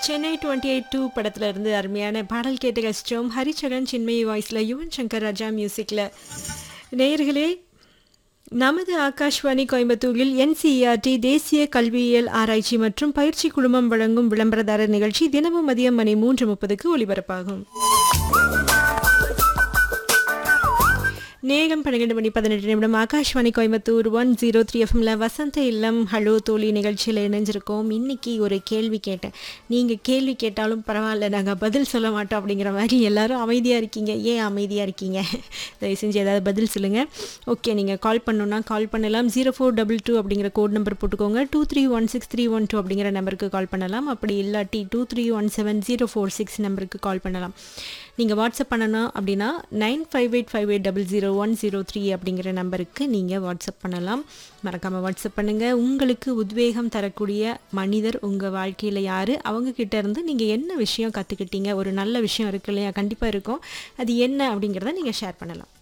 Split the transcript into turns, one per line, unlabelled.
Chennai twenty eight two படத்துல இருந்து அருமையான பாடல் கேட்டு கஷ்டம் ஹரிச்சரன் சின்மயி வாய்ஸில் யுவன் சங்கர் ராஜா மியூசிக்கில் நேயர்களே நமது ஆகாஷ்வாணி கோயம்புத்தூரில் என்சிஇஆர்டி தேசிய கல்வியியல் ஆராய்ச்சி மற்றும் பயிற்சி குழுமம் வழங்கும் விளம்பரதாரர் நிகழ்ச்சி தினமும் மதியம் மணி மூன்று முப்பதுக்கு ஒலிபரப்பாகும் நேரம் பன்னிரெண்டு மணி பதினெட்டு நிமிடம் Akashvani Coimbatore one zero three எஃப்எம்ல வசந்த இல்லம் ஹலோ தோழி நிகழ்ச்சியில் இணைஞ்சிருக்கோம் இன்னைக்கு ஒரு கேள்வி கேட்டேன் நீங்கள் கேள்வி கேட்டாலும் பரவாயில்ல நாங்கள் பதில் சொல்ல மாட்டோம் அப்படிங்கிற மாதிரி எல்லாரும் அமைதியாக இருக்கீங்க ஏன் அமைதியாக இருக்கீங்க தயவு செஞ்சு ஏதாவது பதில் சொல்லுங்கள் ஓகே நீங்கள் கால் பண்ணணுன்னா கால் பண்ணலாம் ஜீரோ ஃபோர் டபுள் டூ அப்படிங்கிற கோட் நம்பர் போட்டுக்கோங்க two three one six three one two அப்படிங்கிற நம்பருக்கு கால் பண்ணலாம் அப்படி இல்லாட்டி two three one seven zero four six நம்பருக்கு கால் பண்ணலாம் நீங்கள் வாட்ஸ்அப் பண்ணணும் அப்படின்னா nine five eight five eight double zero one zero three அப்படிங்கிற நம்பருக்கு நீங்கள் வாட்ஸ்அப் பண்ணலாம் மறக்காமல் வாட்ஸ்அப் பண்ணுங்கள் உங்களுக்கு உத்வேகம் தரக்கூடிய மனிதர் உங்கள் வாழ்க்கையில் யார் அவங்கக்கிட்ட இருந்து நீங்கள் என்ன விஷயம் கற்றுக்கிட்டீங்க ஒரு நல்ல விஷயம் இருக்கு இல்லையா கண்டிப்பாக இருக்கும் அது என்ன அப்படிங்கிறத நீங்கள் ஷேர் பண்ணலாம்